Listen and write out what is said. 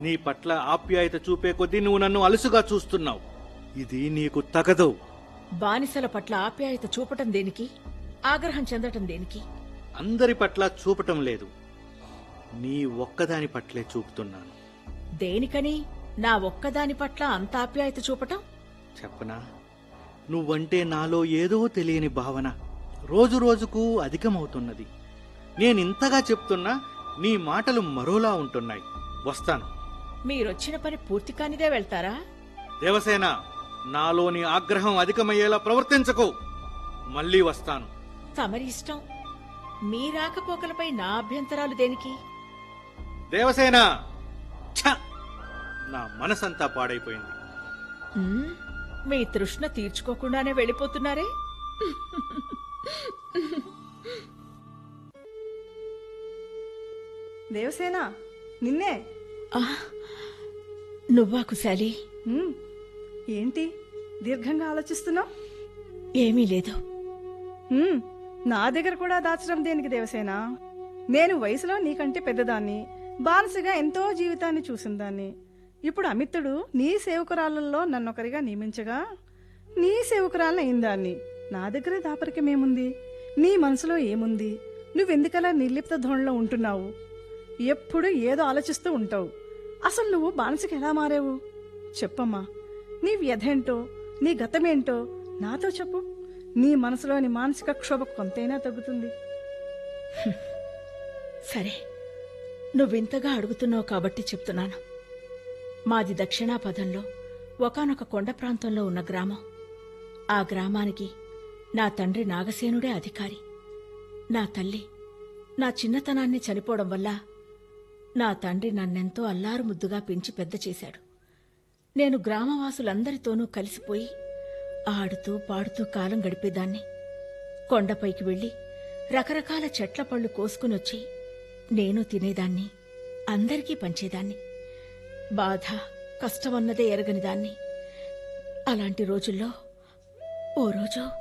నీ పట్ల ఆప్యాయత చూపే కొద్దీ నువ్వు నన్ను అలుసుగా చూస్తున్నావు ఇది నీకు తగదు బానిసల పట్ల ఆప్యాయత చూపటం దేనికి ఆగ్రహం చెందటం దేనికి అందరి పట్ల చూపటం లేదు నీ ఒక్కదాని పట్లే చూపుతున్నాను దేనికని నా ఒక్కదాని పట్ల అంత ఆప్యాయత చూపటం చెప్పనా నువ్వంటే నాలో ఏదో తెలియని భావన రోజు రోజుకు అధికమవుతున్నది నేనింతగా చెప్తున్నా నీ మాటలు మరోలా ఉంటున్నాయి వస్తాను మీరొచ్చిన పని పూర్తి కానిదే వెళ్తారా దేవసేన నాలోని ఆగ్రహం అధికమయ్యేలా ప్రవర్తించకు మళ్ళీ వస్తాను తమరి ఇష్టం మీ రాకపోకలపై నా అభ్యంతరాలు దేనికి దేవసేన ఛ! నా మనసంతా పాడైపోయింది ఉమ్, మీ తృష్ణ తీర్చుకోకుండానే వెళ్ళిపోతున్నారే దేవసేన నిన్నే ఆ, నువ్వా కుశాలి హ్మ్. ఏంటి దీర్ఘంగా ఆలోచిస్తున్నావు ఏమీ లేదు నా దగ్గర కూడా దాచడం దేనికి దేవసేన నేను వయసులో నీకంటే పెద్దదాన్ని బానిసగా ఎంతో జీవితాన్ని చూసిన దాన్ని ఇప్పుడు అమిత్తుడు నీ సేవకురాళ్ళల్లో నన్నొకరిగా నియమించగా నీ సేవకురాలను అయిందాన్ని నా దగ్గర దాపరికమేముంది నీ మనసులో ఏముంది నువ్వెందుకలా నిర్లిప్త ధోరణిలో ఉంటున్నావు ఎప్పుడు ఏదో ఆలోచిస్తూ ఉంటావు అసలు నువ్వు బానిసకి ఎలా మారావు చెప్పమ్మా నీ వ్యధేంటో నీ గతమేంటో నాతో చెప్పు నీ మనసులోని మానసిక క్షోభ కొంతైనా తగ్గుతుంది సరే నువ్వింతగా అడుగుతున్నావు కాబట్టి చెప్తున్నాను మాది దక్షిణాపథంలో ఒకానొక కొండ ప్రాంతంలో ఉన్న గ్రామం ఆ గ్రామానికి నా తండ్రి నాగసేనుడే అధికారి నా తల్లి నా చిన్నతనాన్ని చనిపోవడం వల్ల నా తండ్రి నన్నెంతో అల్లారు ముద్దుగా పెంచి పెద్ద చేశాడు నేను గ్రామవాసులందరితోనూ కలిసిపోయి ఆడుతూ పాడుతూ కాలం గడిపేదాన్ని కొండపైకి వెళ్లి రకరకాల చెట్ల పళ్ళు కోసుకునొచ్చి నేను తినేదాన్ని అందరికీ పంచేదాన్ని బాధ కష్టమన్నదే ఎరగని దాన్ని అలాంటి రోజుల్లో ఓ రోజు